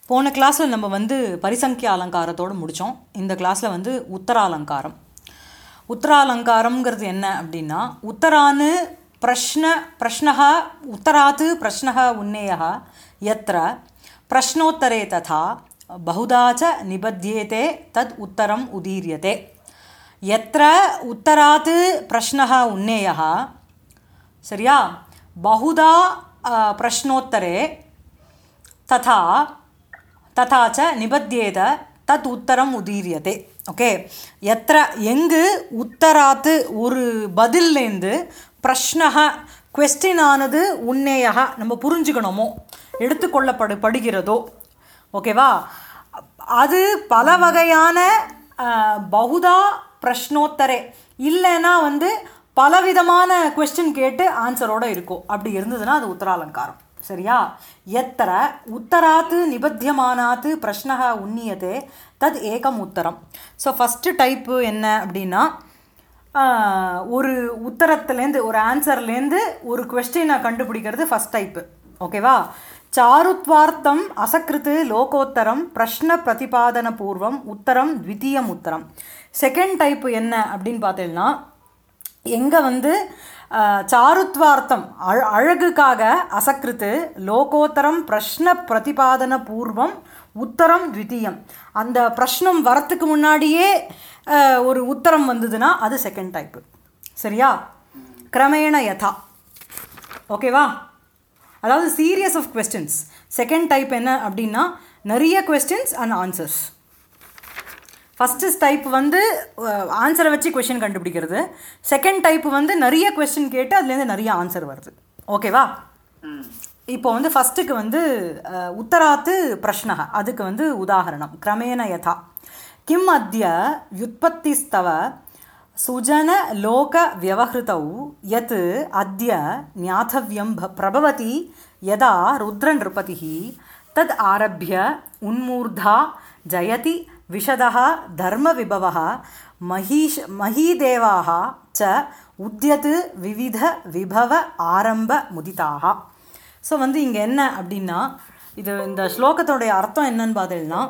போன கிளாஸில் நம்ம வந்து பரிசங்கிய அலங்காரத்தோடு முடித்தோம் இந்த கிளாஸில் வந்து உத்தராலங்காரம் உத்தராலங்காரம்ங்கிறது என்ன அப்படின்னா உத்தரானு பிரஷ்ன பிரஷ்னः உத்தராத் பிரஷ்னः உன்னேயः यत्र प्रश्नोत्तरे तथा बहुधा च निबध्येते तद् उत्तरम् उदीर्यते यत्र उत्तरात् प्रश्नः उन्नेयः சரியா बहुधा अ, प्रश्नोत्तरे तथा तथा च निबध्येत தத் உத்தரம் உதீரியதே ஓகே எத்திர எங்கு உத்தராத்து ஒரு பதில்லேருந்து பிரஷ்னக கொஸ்டின் ஆனது உன்னேயக நம்ம புரிஞ்சுக்கணுமோ எடுத்துக்கொள்ளப்படு படுகிறதோ ஓகேவா அது பல வகையான அஹ், பகுதா பிரஷ்னோத்தரே இல்லைன்னா வந்து பலவிதமான கொஸ்டின் கேட்டு ஆன்சரோட இருக்கும் அப்படி இருந்ததுன்னா அது உத்தராலங்காரம் சரியா எத்திர உத்தராத்து நிபத்தியமானாத்து பிரஷ்னக உன்னியதே தத் ஏகம் உத்தரம் ஸோ ஃபஸ்ட்டு டைப்பு என்ன அப்படின்னா ஆஹ், ஒரு உத்தரத்துலேருந்து ஒரு ஆன்சர்லேருந்து ஒரு கொஸ்டினை கண்டுபிடிக்கிறது ஃபஸ்ட் டைப்பு ஓகேவா சாருத்வார்த்தம் அசக்கிருத்து லோகோத்தரம் பிரஷ்ன பிரதிபாதன பூர்வம் உத்தரம் த்விதீயம் உத்தரம் செகண்ட் டைப்பு என்ன அப்படின்னு பார்த்தீங்கன்னா எங்கே வந்து அஹ், சாருத்வார்த்தம் அழ அழகுக்காக அசக்கிருத்து லோகோத்தரம் பிரஷ்ன பிரதிபாதன பூர்வம் உத்தரம் த்விதீயம் அந்த பிரஷ்னம் வரத்துக்கு முன்னாடியே அஹ், ஒரு உத்தரம் வந்ததுன்னா அது செகண்ட் டைப்பு சரியா கிரமேண யதா ஓகேவா அதாவது series of questions second type என்ன அப்படின்னா நிறைய questions and answers first type வந்து ஆன்சரை வச்சு கொஷின் கண்டுபிடிக்கிறது செகண்ட் டைப் வந்து நிறைய கொஸ்டின் கேட்டு அதுலேருந்து நிறைய ஆன்சர் வருது ஓகேவா இப்போ வந்து ஃபஸ்ட்டுக்கு வந்து அஹ், உத்தராத்து பிரஷ்னக அதுக்கு வந்து உதாகரணம் கிரமேண யதா கிம் அத்ய யுத்பத்திஸ்தவ சுஜன லோக வியவஹிருதௌ யத் அத்ய ஞாத்தவ்யம் ப- பிரபவதி யதா ருத்ர நிருபதிः தத் ஆரभ्य உன்மூர்धा ஜயதி விஷதः தர்மவிபவः மஹீஷ் மஹீதேவாः च உத்யத் விவித விபவ ஆரம்ப முதிதாக ஸோ வந்து இங்கே என்ன அப்படின்னா இது இந்த ஸ்லோகத்தோடைய அர்த்தம் என்னன்னு பார்த்தீங்கன்னா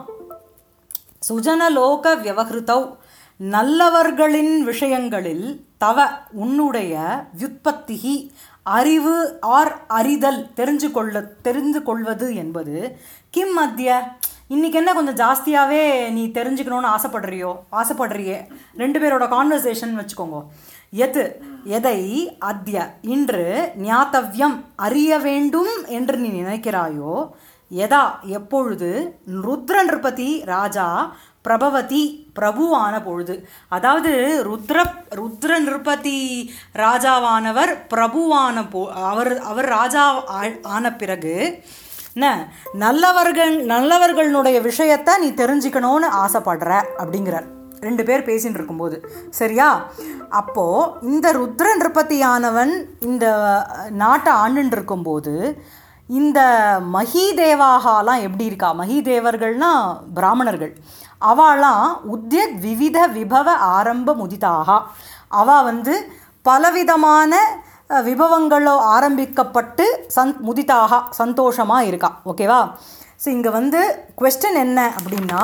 சுஜனலோக வியவஹிருதௌ நல்லவர்களின் விஷயங்களில் தவ உன்னுடைய வியுற்பத்திகி அறிவு ஆர் அறிதல் தெரிஞ்சு கொள்ள தெரிந்து கொள்வது என்பது கிம் மத்திய இன்னைக்கு என்ன கொஞ்சம் ஜாஸ்தியாகவே நீ தெரிஞ்சுக்கணும்னு ஆசைப்படுறியோ ஆசைப்படுறியே ரெண்டு பேரோட கான்வர்சேஷன் வச்சுக்கோங்க எது எதை அத்ய இன்று ஞாத்தவ்யம் அறிய வேண்டும் என்று நீ நினைக்கிறாயோ எதா எப்பொழுது ருத்ர நிருபதி ராஜா பிரபவதி பிரபுவான பொழுது அதாவது ருத்ர ருத்ர நிருபதி ராஜாவானவர் பிரபுவான போ அவர் அவர் ராஜா ஆ- ஆன பிறகு என்ன நல்லவர்கள் நல்லவர்களுடைய விஷயத்தை நீ தெரிஞ்சுக்கணும்னு ஆசைப்படுற அப்படிங்கிறார் ரெண்டு பேர் பேசின்னு இருக்கும்போது சரியா அப்போது இந்த ருத்ர நிருபதியானவன் இந்த நாட்டை ஆண்டுன்னு இருக்கும்போது இந்த மஹீதேவாகாலாம் எப்படி இருக்கா மஹீதேவர்கள்னா பிராமணர்கள் அவளாம் உத்யத் விவித விபவ ஆரம்ப முதிதாக அவ வந்து பலவிதமான அஹ், விபவங்களோ ஆரம்பிக்கப்பட்டு சந் முதிதாக சந்தோஷமாக இருக்கா ஓகேவா ஸோ இங்கே வந்து கொஸ்டின் என்ன அப்படின்னா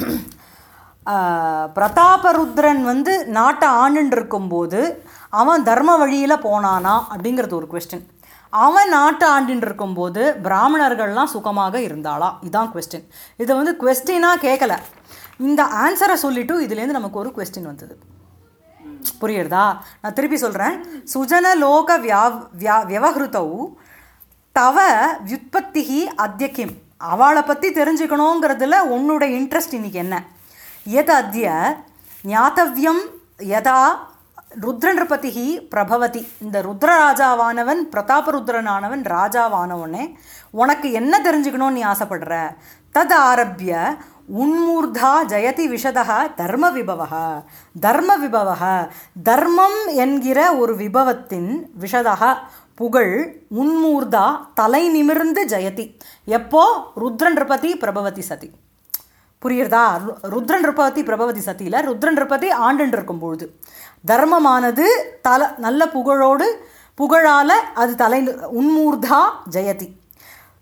ஆஹ், பிரதாபருத்ரன் வந்து நாட்டை ஆண்டுன்னு இருக்கும்போது அவன் தர்ம வழியில் போனானா அப்படிங்கிறது ஒரு கொஸ்டின் அவன் நாட்டை ஆண்டுன்னு இருக்கும்போது பிராமணர்கள்லாம் சுகமாக இருந்தாளா இதான் கொஸ்டின் இதை வந்து கொஸ்டினாக கேட்கல இந்த ஆன்சரை சொல்லிட்டு இதுலேருந்து நமக்கு ஒரு கொஸ்டின் வந்தது புரியுறதா நான் திருப்பி சொல்கிறேன் சுஜன லோக வியா வியா வியவஹிருத்தௌ தவ வியுத்பத்திகி அத்ய கிம் அவளை பற்றி தெரிஞ்சுக்கணுங்கிறதுல உன்னோட இன்ட்ரெஸ்ட் இன்னைக்கு என்ன எது அத்ய ஞாத்தவ்யம் யதா ருத்ரநிருபதிகி பிரபவதி இந்த ருத்ரராஜாவானவன் பிரதாபருத்ரனானவன் ராஜாவானவனே உனக்கு என்ன தெரிஞ்சுக்கணும்னு நீ ஆசைப்படுற தத் ஆரம்பிய உன்மூர்தா ஜெயதி விஷதக தர்ம விபவக தர்ம விபவக தர்மம் என்கிற ஒரு விபவத்தின் விஷதக புகழ் உன்மூர்தா தலை நிமிர்ந்து ஜெயதி எப்போ ருத்ர நிருபதி பிரபவதி சதி புரியுறதா ரு- ருத்ர நிருபதி பிரபவதி சதியில் ருத்ர நிருபதி ஆண்டுன்னு இருக்கும் பொழுது தர்மமானது தல நல்ல புகழோடு புகழால அது தலை உன்மூர்தா ஜெயதி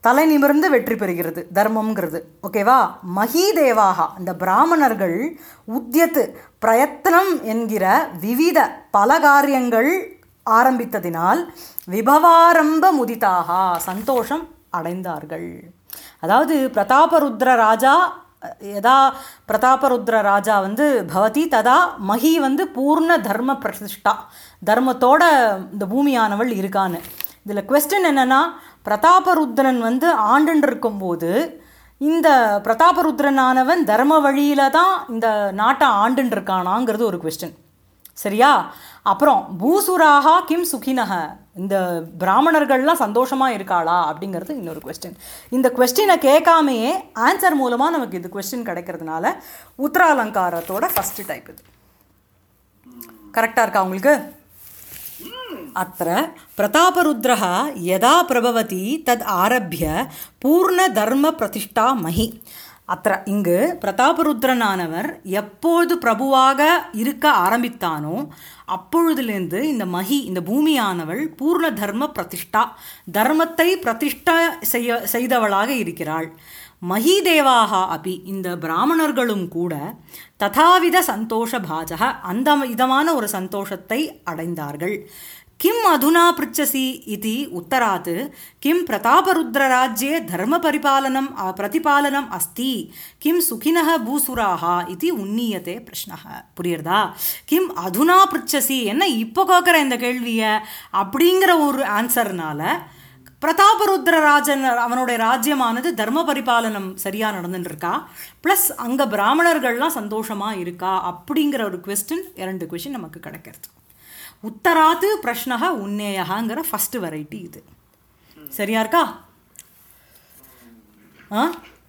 தலை நிமிர்ந்து வெற்றி பெறுகிறது தர்மம்ங்கிறது ஓகேவா மகீதேவாக இந்த பிராமணர்கள் உத்தியத்து பிரயத்தனம் என்கிற விவித பல காரியங்கள் ஆரம்பித்ததினால் விபவாரம்ப முதிதாக சந்தோஷம் அடைந்தார்கள் அதாவது பிரதாபருத்ர ராஜா யதா பிரதாபருத்ர ராஜா வந்து பவதி ததா மகி வந்து பூர்ண தர்ம பிரதிஷ்டா தர்மத்தோட இந்த பூமியானவள் இருக்கான்னு இதில் கொஸ்டின் என்னென்னா பிரதாபருத்ரன் வந்து ஆண்டுன்னு இருக்கும்போது இந்த பிரதாபருத்ரனானவன் தர்ம வழியில தான் இந்த நாட்டை ஆண்டுன்னு இருக்கானாங்கிறது ஒரு கொஸ்டின் சரியா அப்புறம் பூசுராகா கிம் சுகினக இந்த பிராமணர்கள்லாம் சந்தோஷமா இருக்காளா அப்படிங்கிறது இன்னொரு கொஸ்டின் இந்த கொஸ்டினை கேட்காமையே ஆன்சர் மூலமா நமக்கு இது கொஸ்டின் கிடைக்கிறதுனால உத்தராலங்காரத்தோட ஃபர்ஸ்ட் டைப் இது கரெக்டாக இருக்கா உங்களுக்கு अत्र प्रतापरुद्रः यदा प्रभवति तद् आरभ्य பூர்ணதர்ம மகி அத்த இங்கு பிரதாபருத்ரனானவர் எப்பொழுது பிரபுவாக இருக்க ஆரம்பித்தானோ அப்பொழுதிலிருந்து இந்த மகி இந்த பூமியானவள் பூர்ண தர்ம பிரதிஷ்டா தர்மத்தை பிரதிஷ்டா செய்ய செய்தவளாக இருக்கிறாள் மகீதேவாக அப்படி இந்த பிராமணர்களும் கூட ததாவித சந்தோஷ பாஜக அந்த விதமான ஒரு சந்தோஷத்தை அடைந்தார்கள் கிம் அதுனா பிருச்சசி இது உத்தராத் கிம் பிரதாபருத்ரராஜ்யே தர்மபரிபாலனம் பிரதிபாலனம் அஸ்தி கிம் சுகினः பூசுராக இது உன்னியத்தே பிரஷ்னः புரியுறதா கிம் அதுனா பிருச்சசி என்ன இப்போ கேட்குற இந்த கேள்வியை அப்படிங்கிற ஒரு ஆன்சர்னால பிரதாபருத்ர ராஜன் அவனுடைய ராஜ்யமானது தர்ம பரிபாலனம் சரியாக நடந்துட்டு இருக்கா ப்ளஸ் அங்கே பிராமணர்கள்லாம் சந்தோஷமாக இருக்கா அப்படிங்கிற ஒரு கொஸ்டின் இரண்டு கொஸ்டின் நமக்கு கிடைக்கிறது உத்தராத்து பிரஷ்னக உன்னேயகாங்கிற ஃபஸ்ட்டு வெரைட்டி இது சரியா இருக்கா ஆ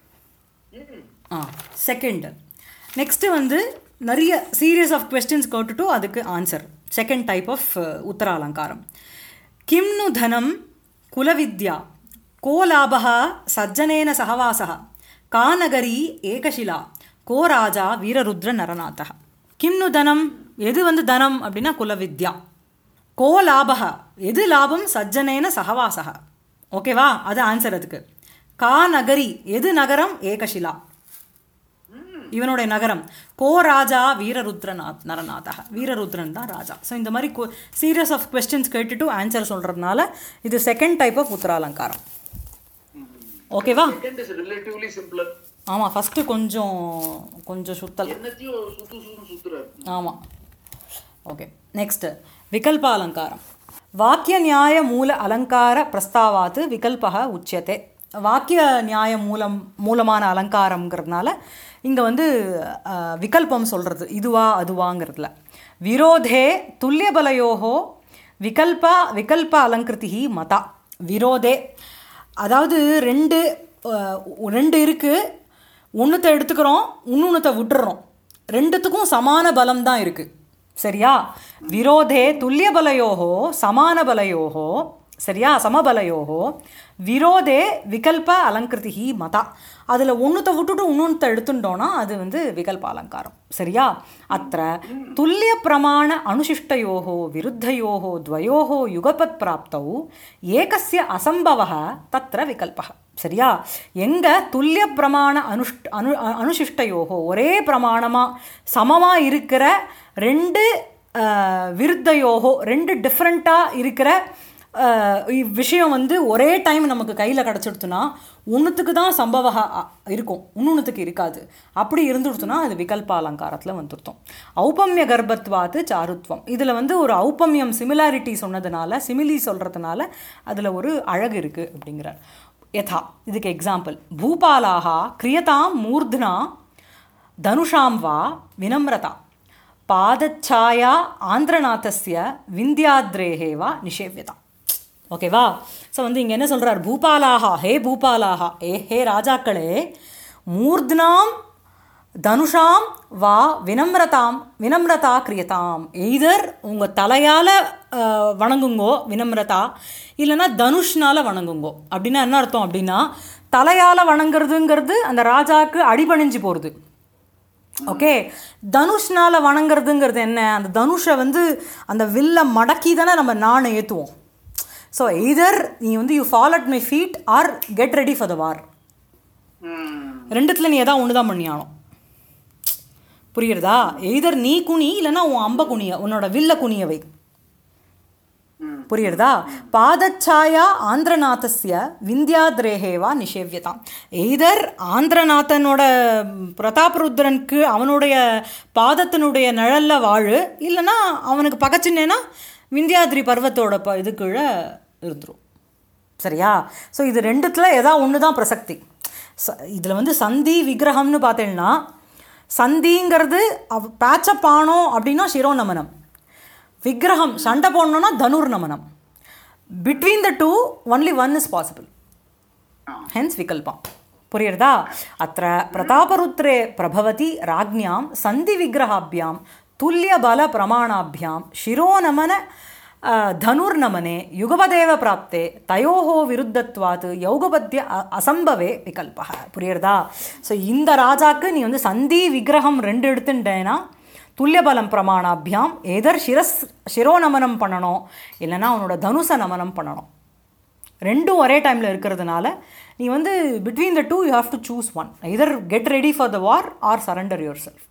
ஆ செகண்ட் நெக்ஸ்ட்டு வந்து நிறைய சீரியஸ் ஆஃப் கொஸ்டின்ஸ் கேட்டுட்டு அதுக்கு ஆன்சர் செகண்ட் டைப் ஆஃப் உத்தராலங்காரம் கிம்னு தனம் குலவித்யா को लाभः सज्जनेन सहवासः का नगरी ஏகசிலா கோ ராஜா வீரருத்ர நரநாதः கிம் நு தனம் எது வந்து தனம் அப்படின்னா குலவித்யா கோ லாபக எது லாபம் சஜ்ஜனேன சகவாசக ஓகேவா அது ஆன்சர் அதுக்கு கா நகரி எது நகரம் ஏகசிலா இவனுடைய நகரம் கோ ராஜா வீரருத்ரநாத் நரநாதக வீரருத்ரன் தான் ராஜா ஸோ இந்த மாதிரி சீரியஸ் ஆஃப் கொஸ்டின்ஸ் கேட்டுட்டு ஆன்சர் சொல்கிறதுனால இது செகண்ட் டைப் ஆஃப் உத்தராலங்காரம் ஓகேவா Second is relatively simpler. ஆமாம் ஃபஸ்ட்டு கொஞ்சம் கொஞ்சம் சுத்தல் என்னத்தையும் சுத்து சுத்து சுத்துறாரு ஆமாம் ஓகே நெக்ஸ்ட் விகல்ப அலங்காரம் வாக்கிய நியாய மூல அலங்கார பிரஸ்தாவாத்து விகல்பக உச்சியத்தை வாக்கிய நியாய மூலம் மூலமான அலங்காரம்ங்கிறதுனால இங்கே வந்து அஹ், விகல்பம் சொல்கிறது இதுவா அதுவாங்கிறதுல விரோதே துல்லியபலையோகோ விகல்ப விகல்ப அலங்கிருதி மதா விரோதே அதாவது ரெண்டு அஹ், ரெண்டு இருக்குது ஒன்றுத்தை எடுத்துக்கிறோம் இன்னொன்றுத்தை விட்டுறோம் ரெண்டுத்துக்கும் சமான பலம் தான் இருக்குது சரியா விரோதே துல்லியபலையோகோ சமான பலையோகோ சரியா சமபலையோகோ விரோதே விகல்ப அலங்கிருதி மதா அதில் ஒன்றுத்தை விட்டுட்டு இன்னொன்றுத்தை எடுத்துட்டோன்னா அது வந்து விகல்ப அலங்காரம் சரியா அத்த துல்லிய பிரமாண அனுசிஷ்டயோகோ விருத்தயோகோ துவயோகோ யுகபத் பிராப்தௌ ஏகஸ்ய அசம்பவ தத்திர விகல்பக சரியா எங்க துல்லிய பிரமாண அனுஷ்ட அனு அ- அனுசிஷ்டயோகோ ஒரே பிரமாணமாக சமமாக இருக்கிற ரெண்டு அஹ், விருத்தயோகோ ரெண்டு டிஃப்ரெண்ட்டாக இருக்கிற அஹ், இவ் விஷயம் வந்து ஒரே டைம் நமக்கு கையில் கிடச்சிடுத்துனா ஒன்றுத்துக்கு தான் சம்பவ இருக்கும் இன்னொன்றுத்துக்கு இருக்காது அப்படி இருந்துடுத்துனா அது விகல்ப அலங்காரத்தில் வந்துருத்தோம் ஔபம்ய கர்ப்பத்வாத்து சாருத்வம் இதில் வந்து ஒரு ஔபம்யம் சிமிலாரிட்டி சொன்னதுனால சிமிலி சொல்கிறதுனால அதில் ஒரு அழகு இருக்குது அப்படிங்கிறார் யதா இதுக்கு எக்ஸாம்பிள் பூபாலாக கிரியதாம் மூர்த்னா தனுஷாம் வா வினம்ரதா பாதச்சாயா ஆந்திரநாதஸ்ய விந்தியாத்ரேஹே வா நிஷேவியதா ஓகேவா ஸோ வந்து இங்கே என்ன சொல்கிறார் பூபாலாகா ஹே பூபாலாகா ஏ ஹே ராஜாக்களே மூர்த்னாம் தனுஷாம் வா வினம்ரதாம் வினம்ரதா கிரியதாம் எய்தர் உங்கள் தலையால் வணங்குங்கோ வினம்ரதா இல்லைன்னா தனுஷ்னால வணங்குங்கோ அப்படின்னா என்ன அர்த்தம் அப்படின்னா தலையால் வணங்குறதுங்கிறது அந்த ராஜாக்கு அடிபணிஞ்சு போகிறது ஓகே தனுஷ்னால வணங்குறதுங்கிறது என்ன அந்த தனுஷை வந்து அந்த வில்லை மடக்கி தானே நம்ம நாணை ஏற்றுவோம் ஸோ எய்தர் நீ வந்து you fall at my feet or get ready for the war ம். ரெண்டுத்துல நீ ஏதாவது ஒன்று தான் பண்ணியானோம் புரியுறதா எய்தர் நீ குனி இல்லைன்னா உன் அம்ப குனிய உன்னோட வில்ல குனிய வை ம். புரியுறதா பாதச்சாயா ஆந்திரநாதஸ்ய விந்தியாத்ரேகேவா நிஷேவியதாம் எய்தர் ஆந்திரநாதனோட பிரதாபருத்ரனுக்கு அவனுடைய பாதத்தினுடைய நிழல்ல வாழு இல்லைன்னா அவனுக்கு பக்கச்சின்னேன்னா விந்தியாத்ரி பர்வத்தோட ப இது கீழே இருந்துரும் சரியா ஸோ இது ரெண்டுத்துல ஏதாவது ஒன்று தான் பிரசக்தி ச இதில் வந்து சந்தி விக்கிரகம்னு பார்த்தேன்னா சந்திங்கிறது அவ் பேச்சப் ஆனோம் அப்படின்னா சிரோநமனம் விக்கிரகம் சண்டை போடணும்னா தனுர் நமனம் between the two only one is possible hence விகல்பம் புரியுறதா அத்த பிரதாபருத்ரே பிரபவதி ராஜ்ஞாம் சந்தி விக்கிரகாபியாம் துல்லிய பல பிரமாணாபியாம் சிரோநமன அஹ், தனுர்நமனே யுகபதேவ பிராப்தே தயோஹோ விருத்தத்வாத் யௌகபத்திய அ- அசம்பவே விகல்பக புரியுறதா ஸோ இந்த ராஜாக்கு நீ வந்து சந்தி விக்கிரகம் ரெண்டு எடுத்துட்டேன்னா துல்லியபலம் பிரமாணாபியாம் எதர் சிரஸ் சிரோநமனம் பண்ணணும் இல்லைன்னா அவனோட தனுச நமனம் பண்ணணும் ரெண்டும் ஒரே டைமில் இருக்கிறதுனால நீ வந்து between the two you have to choose one either get ready for the war or surrender your self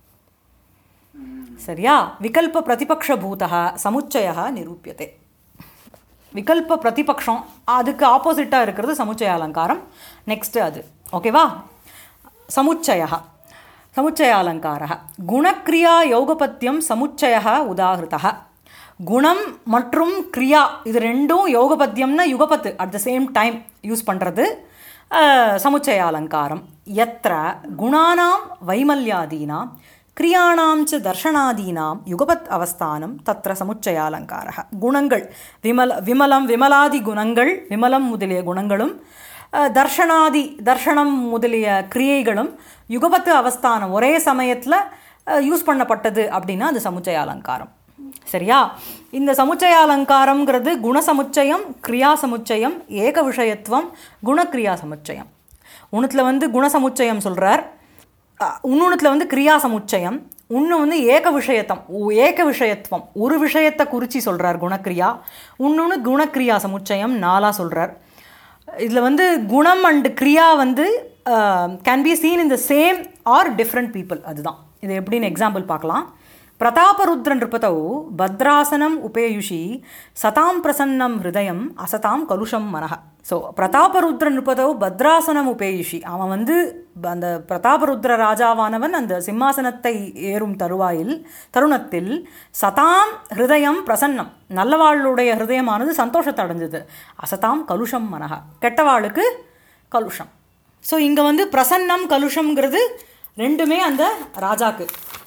சரியா விகல்ப பிரதிபக்ஷபூதா சமுச்சய நிரூபியதே விகல்ப பிரதிபக்ஷம் அதுக்கு ஆப்போசிட்டாக இருக்கிறது சமுச்சய அலங்காரம் நெக்ஸ்ட் அது ஓகேவா சமுச்சய சமுச்சய அலங்கார குணக்ரியா யோகபத்தியம் சமுச்சய உதாகிருத குணம் மற்றும் கிரியா இது ரெண்டும் யோகபத்தியம்னா யுகபத்து at the same time use பண்ணுறது சமுச்சய அலங்காரம் எத்திர குணானாம் வைமல்யாதீனாம் கிரியாணாம் ச தர்ஷனாதீனாம் யுகபத் அவஸ்தானம் தத்திர சமுச்சயாலங்காரः குணங்கள் விமல் விமலம் விமலாதி குணங்கள் விமலம் முதலிய குணங்களும் அஹ், தர்ஷனாதி தர்ஷனம் முதலிய கிரியைகளும் யுகபத்து அவஸ்தானம் ஒரே சமயத்தில் யூஸ் பண்ணப்பட்டது அப்படின்னா அது சமுச்சய அலங்காரம் சரியா இந்த சமுச்சய அலங்காரம்ங்கிறது குணசமுச்சயம் கிரியா சமுச்சயம் ஏக விஷயத்துவம் குணக்கிரியா சமுச்சயம் உணத்தில் வந்து குணசமுச்சயம் சொல்கிறார் இன்னொன்றுத்தில் வந்து கிரியா சமுச்சயம் இன்னும் வந்து ஏக விஷயத்தம் உ- ஏக விஷயத்துவம் ஒரு விஷயத்தை குறித்து சொல்கிறார் குணக்கிரியா இன்னொன்று குணக்கிரியா சமுச்சயம் நாலாக சொல்கிறார் இதில் வந்து குணம் அண்டு கிரியா வந்து can be seen in the same or different people அதுதான் இது எப்படின்னு எக்ஸாம்பிள் பார்க்கலாம் பிரதாபருத்ரன் நிருபதௌ பத்ராசனம் உபேயுஷி சதாம் பிரசன்னம் ஹிருதயம் அசதாம் கலுஷம் மனஹ ஸோ பிரதாபருத்ரன் நிருபதௌ பத்ராசனம் உபேயுஷி அவன் வந்து அந்த பிரதாபருத்ர ராஜாவானவன் அந்த சிம்மாசனத்தை ஏறும் தருவாயில் தருணத்தில் சதாம் ஹிருதயம் பிரசன்னம் நல்லவாளுடைய ஹிருதயமானது சந்தோஷத்தை அடைஞ்சது அசதாம் கலுஷம் மனஹ கெட்டவாளுக்கு கலுஷம் ஸோ இங்கே வந்து பிரசன்னம் கலுஷம்ங்கிறது ரெண்டுமே அந்த ராஜாக்கு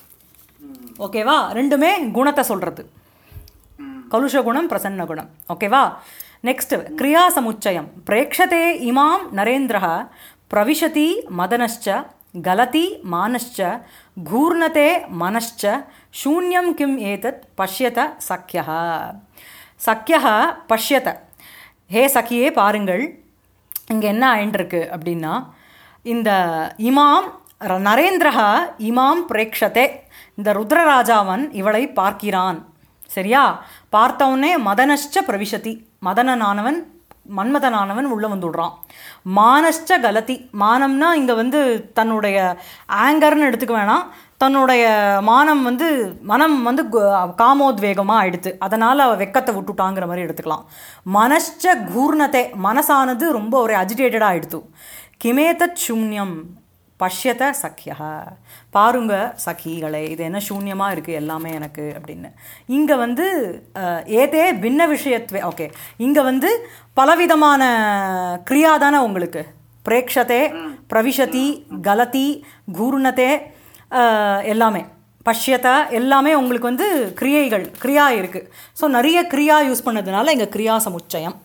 ஓகேவா ரெண்டுமே குணத்தை சொல்கிறது கலுஷ குணம் பிரசன்ன குணம் ஓகேவா நெக்ஸ்ட் கிரியா சமுச்சயம் பிரேக்ஷதே இமாம் நரேந்திர பிரவிஷதி மதனश्च கலதி மானश्च கூர்ணதே மனश्च சூன்யம் கிம் ஏதத் பஷ்யத சக்கியः சக்கியः பஷ்யத ஹே சக்கியே பாருங்கள் இங்கே என்ன ஆயின்றிருக்கு அப்படின்னா இந்த இமாம் ர- நரேந்திரஹ இமாம் பிரேக்ஷதே இந்த ருத்ரராஜாவன் இவளை பார்க்கிறான் சரியா பார்த்தவுடனே மதனஷ்ட பிரவிஷதி மதனனானவன் மன்மதனானவன் உள்ளே வந்துடுறான் மானஷ்ட கலதி மானம்னா இங்கே வந்து தன்னுடைய ஆங்கர்னு எடுத்துக்க வேணாம் தன்னுடைய மானம் வந்து மனம் வந்து கு- காமோத்வேகமாக ஆயிடுத்து அதனால் அவள் வெக்கத்தை விட்டுட்டாங்கிற மாதிரி எடுத்துக்கலாம் மனஷ்ட கூர்ணத்தை மனசானது ரொம்ப ஒரு அஜிடேட்டடாக ஆயிடுத்து கிமேதத் சூன்யம் பஷ்யத சக்கியா பாருங்க சகிகளே இது என்ன சூன்யமாக இருக்குது எல்லாமே எனக்கு அப்படின்னு இங்கே வந்து அஹ், ஏதே பின்ன விஷயத்வே ஓகே இங்கே வந்து பலவிதமான கிரியா தானே உங்களுக்கு பிரேக்ஷதே பிரவிஷதி கலதி கூர்ணதே அஹ், எல்லாமே பஷ்யத எல்லாமே உங்களுக்கு வந்து கிரியைகள் கிரியா இருக்குது ஸோ நிறைய கிரியா யூஸ் பண்ணதுனால இங்கே கிரியா சமுச்சயம்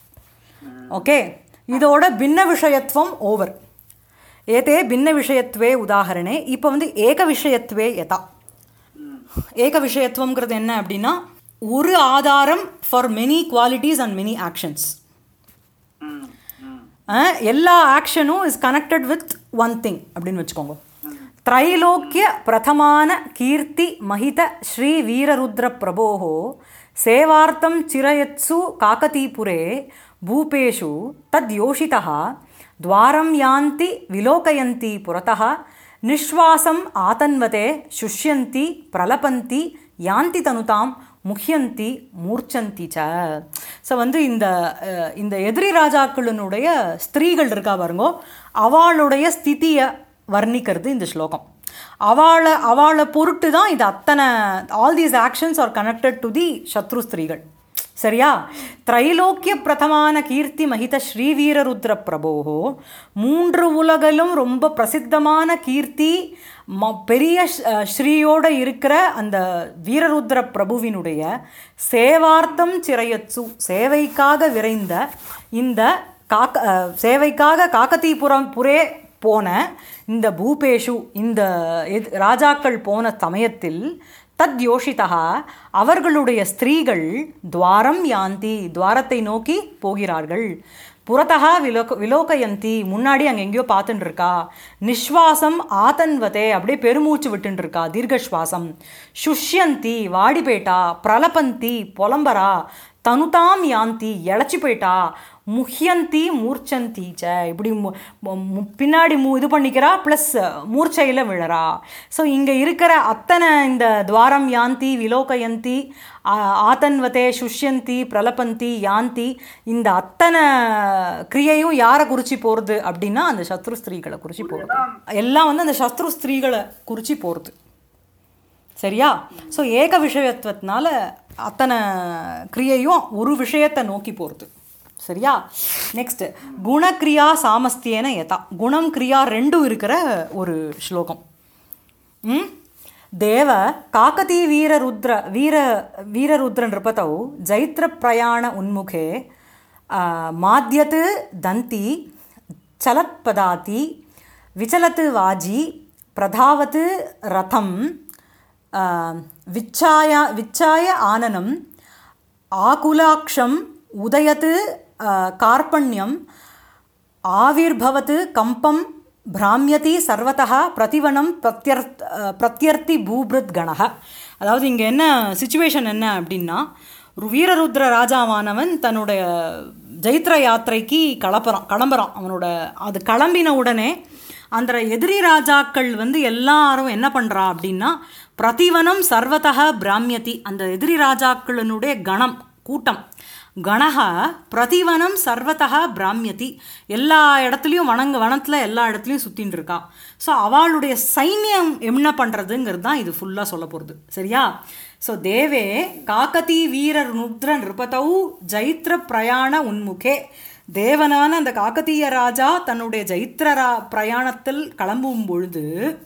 ஓகே இதோட பின்ன விஷயத்துவம் ஓவர் ஏதே பின்ன விஷயத்துவே உதாகரணே இப்போ வந்து ஏக விஷயத்துவே யதா ஏக விஷயத்துவம்ங்கிறது என்ன அப்படின்னா ஒரு ஆதாரம் for many qualities and many actions எல்லா ஆக்ஷனும் is connected with one thing அப்படின்னு வச்சுக்கோங்க त्रैलोक्य प्रथमान कीर्ति महित श्री वीररुद्र प्रभोः सेवार्थं चिरयत्सु काकतीपुरे भूपेषु तद्योषितः द्वारं यान्ति विलोकयन्ति पुरतः निःश्वासम् आतन्वते शुष्यन्ति प्रलपन्ति யாந்தி தனுதாம் முஹ்யந்தி மூர்ச்சந்தி ச ஸோ வந்து இந்த அஹ், இந்த எதிரி ராஜாக்களினுடைய ஸ்திரீகள் இருக்கா பாருங்கோ அவளுடைய ஸ்திதியை வர்ணிக்கிறது இந்த ஸ்லோகம் அவளை அவளை பொருட்டு தான் இது அத்தனை all these actions are connected to the சத்ரு ஸ்திரீகள் சரியா திரைலோக்கிய பிரதமான கீர்த்தி மகித ஸ்ரீவீரருத்ர பிரபோகோ மூன்று உலகிலும் ரொம்ப பிரசித்தமான கீர்த்தி ம பெரிய ஷ்- அஹ் ஸ்ரீயோட இருக்கிற அந்த வீரருத்ர பிரபுவினுடைய சேவார்த்தம் சிறையத்சு சேவைக்காக விரைந்த இந்த காக்க அஹ் சேவைக்காக காக்கத்தீபுரம் புரே போன இந்த பூபேஷு இந்த எத்- ராஜாக்கள் போன சமயத்தில் தத் யோஷிதா அவர்களுடைய ஸ்திரீகள் துவாரம் யாந்தி துவாரத்தை நோக்கி போகிறார்கள் புறத்தகா விலோக விலோகயந்தி முன்னாடி அங்கே எங்கேயோ பார்த்துட்டு இருக்கா நிஸ்வாசம் ஆதன்வதே அப்படியே பெருமூச்சு விட்டுன்னு இருக்கா தீர்க்கஸ்வாசம் சுஷ்யந்தி வாடி போயிட்டா பிரலபந்தி புலம்பரா தனுதாம் யாந்தி இழைச்சி போயிட்டா முஹ்யந்தி மூர்ச்சந்தி ச இப்படி மு- மு- மு- பின்னாடி மூ இது பண்ணிக்கிறா ப்ளஸ் மூர்ச்சையில் விழறா ஸோ இங்கே இருக்கிற அத்தனை இந்த துவாரம் யாந்தி விலோகயந்தி ஆ- ஆதன்வதே சுஷ்யந்தி பிரலபந்தி யாந்தி இந்த அத்தனை கிரியையும் யாரை குறிச்சு போகிறது அப்படின்னா அந்த சத்ரு ஸ்திரீகளை குறிச்சு போகிறது எல்லாம் வந்து அந்த சத்ரு ஸ்திரீகளை குறிச்சு போகிறது சரியா ஸோ ஏக விஷயத்துவத்தினால அத்தனை கிரியையும் ஒரு விஷயத்தை நோக்கி போகிறது சரியா நெக்ஸ்ட் குணக்ரியா சாமஸ்தியேன யதா குணம் கிரியா ரெண்டும் இருக்கிற ஒரு ஸ்லோகம் ம் தேவ காக்கதி வீரருத்ர வீர வீரருத்ர நிருபதௌ ஜைத்ர பிரயாண உன்முகே ஆ, மாத்யத் தந்தி சலத் பதாதி விச்சலத் வாஜி பிரதாவத் ரதம் ஆ, விச்சாய விச்சாய ஆனனம் ஆகுலாக்ஷம் உதயத் ஆ, கார்பண்யம் ஆவிர்பவத் கம்பம் பிராமியதி சர்வதः பிரதிவனம் பிரத்யர்த் அஹ், பிரத்யர்த்தி பூபிருத் கணக அதாவது இங்கே என்ன சுச்சுவேஷன் என்ன அப்படின்னா ஒரு வீரருத்ர ராஜாவானவன் தன்னுடைய ஜெயித்ர யாத்திரைக்கு கிளப்புறான் கிளம்புறான் அவனோட அது கிளம்பின உடனே அந்த எதிரி ராஜாக்கள் வந்து எல்லாரும் என்ன பண்ணுறா அப்படின்னா பிரதிவனம் சர்வதः பிராமியதி அந்த எதிரி ராஜாக்களினுடைய கணம் கூட்டம் கணக பிரதிவனம் சர்வதா பிராமியதி எல்லா இடத்துலையும் வனங்க வனத்தில் எல்லா இடத்துலையும் சுற்றின்னு இருக்கா ஸோ அவளுடைய சைன்யம் என்ன பண்ணுறதுங்கிறது தான் இது ஃபுல்லாக சொல்ல போகிறது சரியா ஸோ தேவே காக்கதி வீரர் நுத்ர நிருபதௌ ஜைத்ர பிரயாண உன்முகே தேவனான அந்த காக்கதீய ராஜா தன்னுடைய ஜைத்ர ரா பிரயாணத்தில் கிளம்பும் பொழுது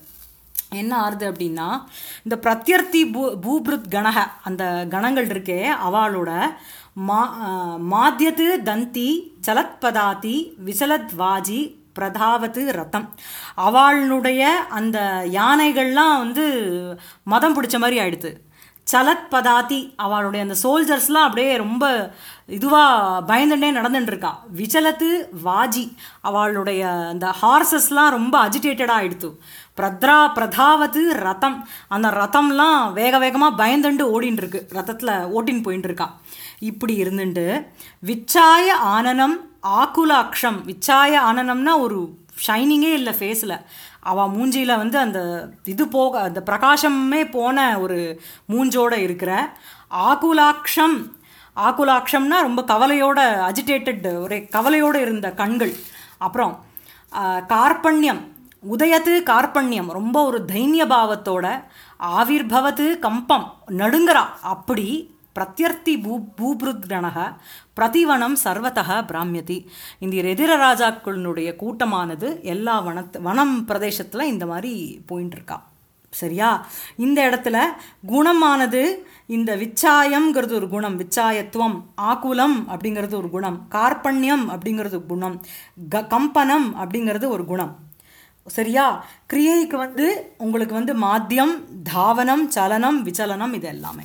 என்ன ஆறுது அப்படின்னா இந்த பிரத்யர்த்தி பூ பூபிருத் கணக அந்த கணங்கள் இருக்கே அவளோட மா ஆஹ் மாத்யத்து தந்தி சலத்பதாதி விசலத் வாஜி பிரதாவத்து ரத்தம் அவளுடைய அந்த யானைகள்லாம் வந்து மதம் பிடிச்ச மாதிரி ஆயிடுது சலத் பதாதி அவளுடைய அந்த சோல்ஜர்ஸ்லாம் அப்படியே ரொம்ப இதுவாக பயந்துட்டே நடந்துட்டு இருக்கா விச்சலத்து வாஜி அவளுடைய அந்த ஹார்சஸ்லாம் ரொம்ப அஜிடேட்டடாக ஆயிடுத்து பிரத்ரா பிரதாவத்து ரதம் அந்த ரதம்லாம் வேக வேகமாக பயந்துண்டு ஓடின்னு இருக்கு ரதத்தில் ஓட்டின்னு போயின்னு இருக்கா இப்படி இருந்துட்டு விச்சாய ஆனனம் ஆக்குலாக்ஷம் விச்சாய ஆனனம்னா ஒரு ஷைனிங்கே இல்லை ஃபேஸில் அவள் மூஞ்சியில் வந்து அந்த இது போக அந்த பிரகாசமே போன ஒரு மூஞ்சோட இருக்கிற ஆகுலாக்ஷம் ஆகுலாக்ஷம்னா ரொம்ப கவலையோட அஜிடேட்டட் ஒரே கவலையோடு இருந்த கண்கள் அப்புறம் ஆ, கார்பண்யம் உதயத்து கார்பண்யம் ரொம்ப ஒரு தைரிய பாவத்தோட ஆவிர்பவத்து கம்பம் நடுங்கறா அப்படி பிரத்யர்த்தி பூ பூபிருத்கணக பிரதிவனம் சர்வதக பிராமியதி இந்த எதிர ராஜாக்களினுடைய கூட்டமானது எல்லா வனத்து வனம் பிரதேசத்தில் இந்த மாதிரி போயின்னு இருக்கா சரியா இந்த இடத்துல குணமானது இந்த விச்சாயம்ங்கிறது ஒரு குணம் விச்சாயத்துவம் ஆகுலம் அப்படிங்கிறது ஒரு குணம் கார்பண்யம் அப்படிங்கிறது ஒரு குணம் க கம்பனம் அப்படிங்கிறது ஒரு குணம் சரியா கிரியைக்கு வந்து உங்களுக்கு வந்து மாத்தியம் தாவனம் சலனம் விச்சலனம் இது எல்லாமே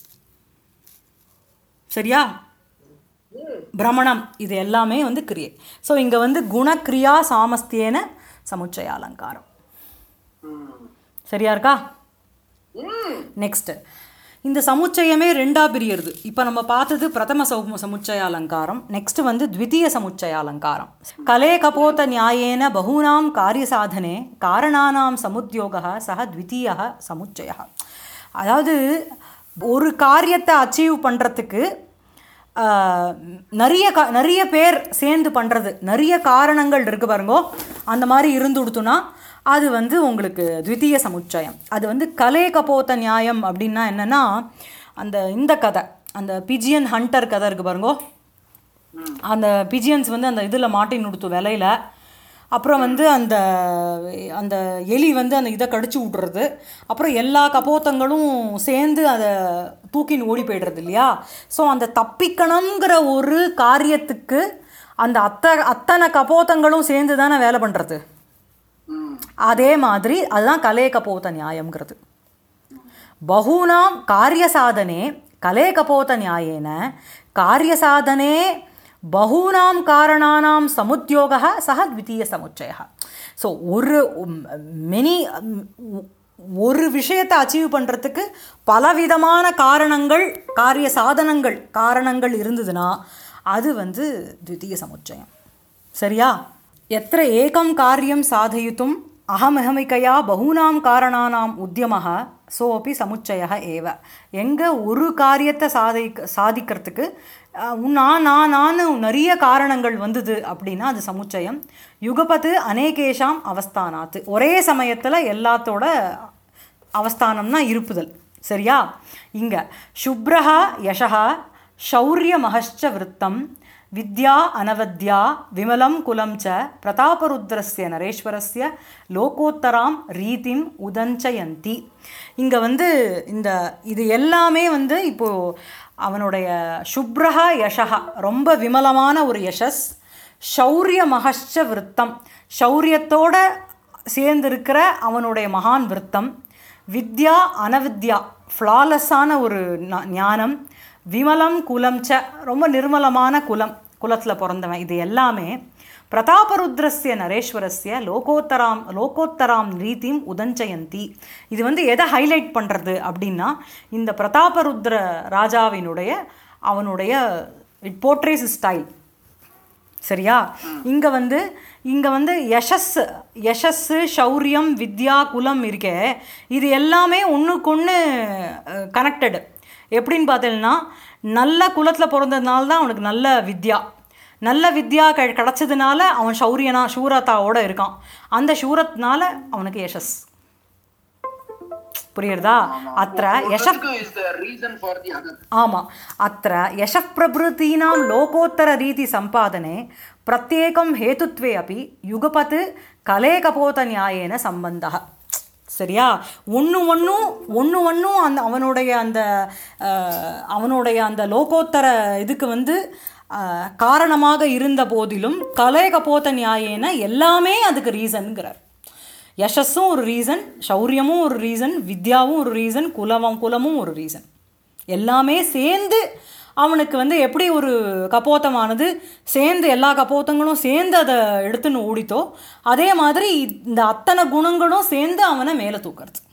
சரியா பிரமணம் இது எல்லாமே வந்து கிரியை ஸோ இங்கே வந்து குணக்ரியா சாமஸ்தியேன சமுச்சய அலங்காரம் ம். சரியா இருக்கா ம். நெக்ஸ்ட் இந்த சமுச்சயமே ரெண்டா பிரியறது இப்போ நம்ம பார்த்தது பிரதம சமு சமுச்சய அலங்காரம் நெக்ஸ்ட் வந்து த்விதீய சமுச்சய அலங்காரம் கலே கபோத நியாயேன பகூனாம் காரிய சாதனே காரணானாம் சமுத்தியோக சக த்விதீய சமுச்சய அதாவது ஒரு காரியத்தை அச்சீவ் பண்ணுறதுக்கு நிறைய கா நிறைய பேர் சேர்ந்து பண்ணுறது நிறைய காரணங்கள் இருக்கு பாருங்கோ அந்த மாதிரி இருந்துடுத்துனா அது வந்து உங்களுக்கு த்விதீய சமுச்சயம் அது வந்து கலே கபோத்த நியாயம் அப்படின்னா என்னென்னா அந்த இந்த கதை அந்த பிஜியன் ஹண்டர் கதை இருக்கு பாருங்கோ அந்த பிஜியன்ஸ் வந்து அந்த இதில் மாட்டின் உடுத்து விலையில அப்புறம் வந்து அந்த அந்த எலி வந்து அந்த இதை கடிச்சு விட்றது அப்புறம் எல்லா கபோத்தங்களும் சேர்ந்து அதை தூக்கின்னு ஓடி போய்டுறது இல்லையா ஸோ அந்த தப்பிக்கணுங்கிற ஒரு காரியத்துக்கு அந்த அத்த அத்தனை கபோத்தங்களும் சேர்ந்து தானே வேலை பண்ணுறது ம். அதே மாதிரி அதுதான் கலே கபோத நியாயம்ங்கிறது பகூனாம் காரியசாதனே கலே கபோத நியாயேன காரியசாதனே பகூனாம் காரணானாம் சமுத்தியோக சக த்விதீய சமுச்சய ஸோ ஒரு மெனி ஒரு விஷயத்தை அச்சீவ் பண்ணுறதுக்கு பலவிதமான காரணங்கள் காரிய சாதனங்கள் காரணங்கள் இருந்ததுன்னா அது வந்து த்விதீய சமுச்சயம் சரியா எத்திர ஏகம் காரியம் சாதயித்தும் அகமஹமிகையா பகூனாம் காரணானாம் உத்தியமः சோப்பி சமுச்சய ஏவ எங்கே ஒரு காரியத்தை சாதி சாதிக்கிறதுக்கு அஹ், நான் நான் நான் நிறைய காரணங்கள் வந்தது அப்படின்னா அது சமுச்சயம் யுகபத்து அநேகேஷாம் அவஸ்தானாத்து ஒரே சமயத்தில் எல்லாத்தோட அவஸ்தானம்னா இருப்புதல் சரியா இங்க சுப்ரஹா யசஹா शौर्यमहश्च वृत्तं विद्या अनवद्या विमलं कुलं च பிரதாபருத்ரஸ்ய நரேஸ்வரஸ்ய லோகோத்தராம் ரீதிம் உதஞ்சயந்தி இங்கே வந்து இந்த இது எல்லாமே வந்து இப்போது அவனுடைய சுப்ரஹா யசஹா ரொம்ப விமலமான ஒரு யசஸ் ஷௌரிய மகஷ்ச விருத்தம் ஷௌரியத்தோட சேர்ந்திருக்கிற அவனுடைய மகான் விருத்தம் வித்யா அனவித்யா ஃப்ளாலெஸ்ஸான ஒரு ந- ஞானம் விமலம் குலம் ச ரொம்ப நிர்மலமான குலம் குலத்தில் பிறந்தவன் இது எல்லாமே பிரதாபருத்ரஸ்ய நரேஸ்வரஸ்ய லோகோத்தராம் லோகோத்தராம் ரீதிம் உதஞ்சயந்தி இது வந்து எதை ஹைலைட் பண்ணுறது அப்படின்னா இந்த பிரதாபருத்ர ராஜாவினுடைய அவனுடைய இட் போர்ட்ரேஸ் ஸ்டைல் சரியா இங்கே வந்து இங்கே வந்து யசஸ் யசஸ் ஷௌரியம் வித்யா குலம் இருக்கே இது எல்லாமே ஒன்றுக்கொன்று கனெக்டடு எப்படின்னு பார்த்தீங்கன்னா நல்ல குலத்தில் பிறந்ததுனால தான் அவனுக்கு நல்ல வித்யா நல்ல வித்யா க கிடச்சதுனால அவன் ஷௌரியனா சூரத்தாவோட இருக்கான் அந்த சூரத்னால அவனுக்கு யசஸ் புரியுறதா அத்த யச is the reason for the other. ஆமாம் அத்த யசப்பிரபృతீனாं லோகோத்தரரீதி சம்பாதனே பிரத்யேகம் ஹேதுத்வே அப்படி யுகபத் கலேகபோத நியாயேன சம்பந்தः சரியா ஒன்று ஒன்றும் ஒன்று ஒன்றும் அந்த அவனுடைய அந்த அஹ், அவனுடைய அந்த லோகோத்தர இதுக்கு வந்து அஹ், காரணமாக இருந்த போதிலும் கலேகபோத நியாயேன எல்லாமே அதுக்கு ரீசன்கிறார் யசஸும் ஒரு ரீசன் சௌரியமும் ஒரு ரீசன் வித்யாவும் ஒரு ரீசன் குலமும் குலமும் ஒரு ரீசன் எல்லாமே சேர்ந்து அவனுக்கு வந்து எப்படி ஒரு கப்போத்தமானது சேர்ந்து எல்லா கப்போத்தங்களும் சேர்ந்து அதை எடுத்துன்னு ஓடித்தோ அதே மாதிரி இந்த அத்தனை குணங்களும் சேர்ந்து அவனை மேலே தூக்கிறது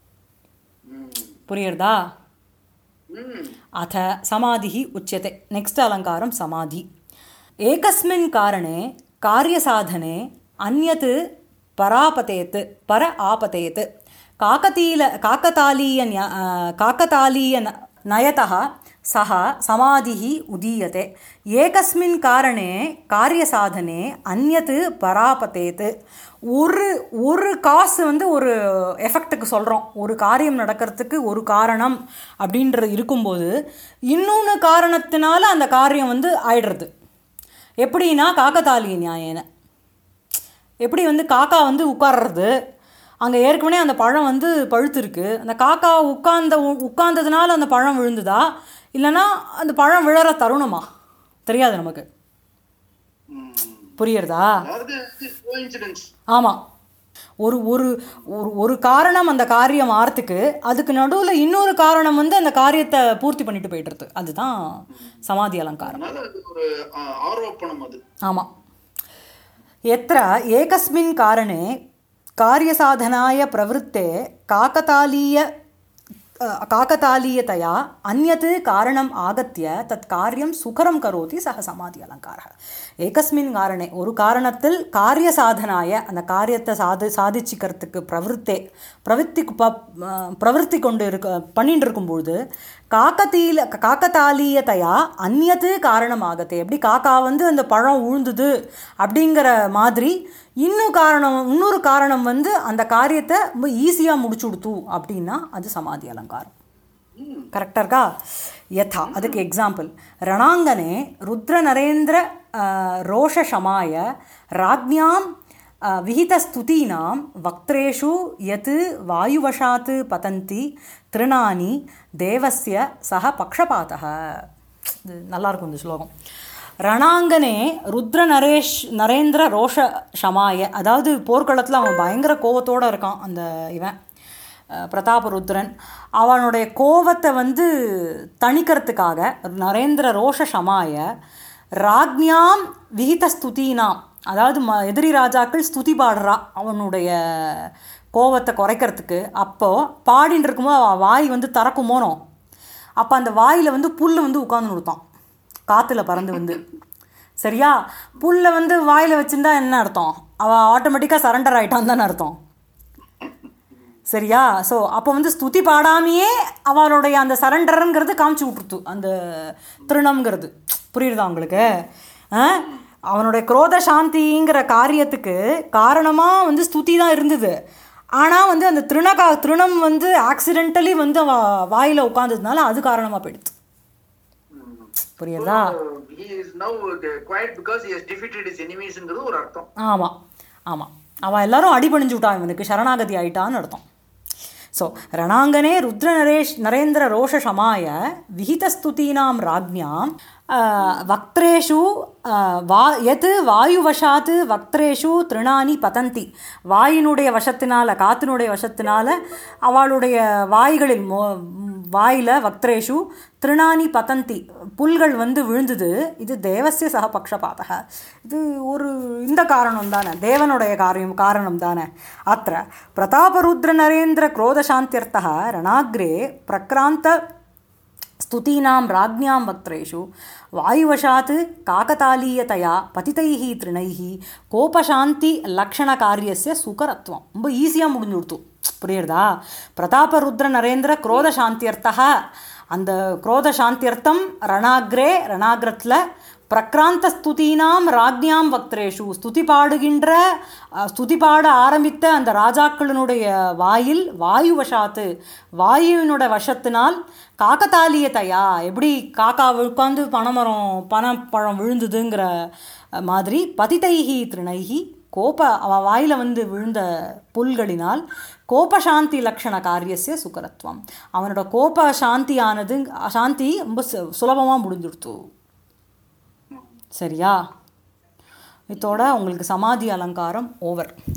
புரியுறதா Mm. अथ समाधिः उच्यते नेक्स्ट् अलङ्कारं समाधि एकस्मिन् कारणे कार्यसाधने अन्यत् परापतेत् पर आपतेत् काकतील काकतालीय न्या- अ, काकतालीय न- नयतः सः समाधिः उदीयते एकस्मिन् कारणे कार्यसाधने अन्यत् பராபத்தேத்து ஒரு ஒரு காசு வந்து ஒரு எஃபெக்ட்டுக்கு சொல்கிறோம் ஒரு காரியம் நடக்கிறதுக்கு ஒரு காரணம் அப்படின்றது இருக்கும்போது இன்னொன்று காரணத்தினால அந்த காரியம் வந்து ஆயிடுறது எப்படின்னா காக்கத்தாலிய நியாயன எப்படி வந்து காக்கா வந்து உட்கார்றது அங்கே ஏற்கனவே அந்த பழம் வந்து பழுத்திருக்கு அந்த காக்கா உட்கார்ந்த உட்கார்ந்ததுனால அந்த பழம் விழுந்துதா இல்லைன்னா அந்த பழம் விழற தருணமா தெரியாது நமக்கு Mm. புரியுறதா அதாவது கோயின்சிடென்ஸ் ஆமாம் ஒரு ஒரு ஒரு ஒரு காரணம் அந்த காரியம் ஆறதுக்கு அதுக்கு நடுவில் இன்னொரு காரணம் வந்து அந்த காரியத்தை பூர்த்தி பண்ணிட்டு போயிடுறது அதுதான் சமாதி அலங்காரம் அதனால அது ஒரு ஆ, ஆரோப்பணம் அது ஆமாம் எத்திர ஏகஸ்மின் காரணே कार्यसाधनाय प्रवृत्ते काकतालीय अ, काकतालीयतया अन्यत् कारणम् आगत्य तत् कार्यं सुकरं करोति सः समाधि अलङ्कारः एकस्मिन् कारणे ஒரு காரணத்தில் காரிய சாதனாய அந்த காரியத்தை சாதி சாதிச்சுக்கிறதுக்கு பிரவருத்தே பிரவೃತ್ತಿ ப பிரவೃತ್ತಿ கொண்டு இருக்க பண்ணிட்டு இருக்கும்பொழுது காக்கத்தீல காக்கத்தாலீயத்தையா அந்நியத்து காரணம் ஆகத்தே எப்படி காக்கா வந்து அந்த பழம் உழுந்துது அப்படிங்கிற மாதிரி இன்னும் காரணம் இன்னொரு காரணம் வந்து அந்த காரியத்தை ரொம்ப ஈஸியாக முடிச்சு கொடுத்து அப்படின்னா அது சமாதி அலங்காரம் கரெக்டாக இருக்கா யதா அதுக்கு எக்ஸாம்பிள் ரணாங்கனே ருத்ர நரேந்திர அஹ், ரோஷசமாய ராஜ்ஞாம் அஹ், விஹிதஸ்துதீனாம் வக்திரேஷு யத் வாயுவசாத் பதந்தி திருணானி தேவஸ்ய சக பக்ஷபாதः இது நல்லா இருக்கும் இந்த ஸ்லோகம் ரணாங்கனே ருத்ர நரேஷ் நரேந்திர ரோஷ ஷமாய அதாவது போர்க்களத்தில் அவன் பயங்கர கோவத்தோடு இருக்கான் அந்த இவன் அஹ், பிரதாபருத்ரன் அவனுடைய கோவத்தை வந்து தணிக்கிறதுக்காக நரேந்திர ரோஷ ஷமாய ராஜ்ஞாம் விகித ஸ்துதினாம் அதாவது ம எதிரி ராஜாக்கள் ஸ்துதி பாடுறா அவனுடைய கோவத்தை குறைக்கிறதுக்கு அப்போது பாடின்னு இருக்கும்போது அவன் வாய் வந்து திறக்குமோனோ அப்போ அந்த வாயில் வந்து புல் வந்து உட்காந்து கொடுத்தான் காற்றுல பறந்து வந்து சரியா புல்லை வந்து வாயில் வச்சுருந்தா என்ன அர்த்தம் அவள் ஆட்டோமேட்டிக்காக சரண்டர் ஆகிட்டான் தானே அர்த்தம் சரியா ஸோ அப்போ வந்து ஸ்துதி பாடாமையே அவளுடைய அந்த சரண்டருங்கிறது காமிச்சு விட்டுருத்து அந்த திருணம்ங்கிறது புரியுதா உங்களுக்கு ஆ? அவனுடைய குரோத சாந்திங்கிற காரியத்துக்கு காரணமாக வந்து ஸ்துதி தான் இருந்தது ஆனால் வந்து அந்த திருணகா திருணம் வந்து ஆக்சிடென்டலி வந்து அவ வாயில் உட்காந்ததுனால அது காரணமாக போயிடுது புரியுதா he is now uh, quiet because he has defeated his enemies ங்கிறது ஒரு அர்த்தம் ஆமாம் ஆமாம் அவன் எல்லாரும் அடிபணிஞ்சு விட்டான் இவனுக்கு சரணாகதி ஆயிட்டான்னு அர்த்தம் ஸோ ரணாங்கனே ருத்ர நரேஷ் நரேந்திர ரோஷ சமாய விஹிதஸ்துதீனாம் ராஜ்ஞாம் ஆஹ், வக்திரேஷு ஆஹ், வா எது வாயுவசாத்து வக்திரேஷு திருணானி பதந்தி வாயினுடைய வசத்தினால காத்தினுடைய வசத்தினால அவளுடைய வாய்களில் மோ வாயில் வக்திரேஷு திருணானி பதந்தி புல்கள் வந்து விழுந்தது இது தேவசிய சகபக்ஷபாதக இது ஒரு இந்த காரணம் தானே தேவனுடைய காரியம் காரணம் தானே அத்த பிரதாபருத்ர நரேந்திர குரோதசாந்தியர்த்தः ரணாகிரே பிரக்ராந்த स्तुतीनां राज्ञां वक्त्रेषु वायुवशात् काकतालीयतया पतितैः तृणैः கோபசாந்தி சுகரத்துவம் ரொம்ப ஈஸியாக முடிஞ்சு கொடுத்து புரியுறதா பிரதாபருத்ர நரேந்திர குரோத சாந்தியர்த்தா அந்த குரோத சாந்தியர்த்தம் ரணாக்ரே ரணாகிரத்தில் பிரக்ராந்த ஸ்துதீனாம் ராஜ்ஞாம் வக்திரேஷு ஸ்துதி பாடுகின்ற அஹ், ஸ்துதி பாட ஆரம்பித்த அந்த ராஜாக்களினுடைய வாயில் வாயுவசாத்து வாயுவினோட வசத்தினால் காக்கத்தாலியத்தையா எப்படி காக்கா உட்காந்து பனைமரம் பனப்பழம் விழுந்ததுங்கிற அஹ், மாதிரி பதிதைஹி திருணைஹி கோப அவ வாயில் வந்து விழுந்த புல்களினால் கோபசாந்தி லக்ஷண காரியசிய சுகரத்துவம் அவனோட கோப சாந்தியானது சாந்தி ரொம்ப சு- சுலபமாக முடிஞ்சுடுத்து சரியா இதோட உங்களுக்கு சமாதி அலங்காரம் ஓவர்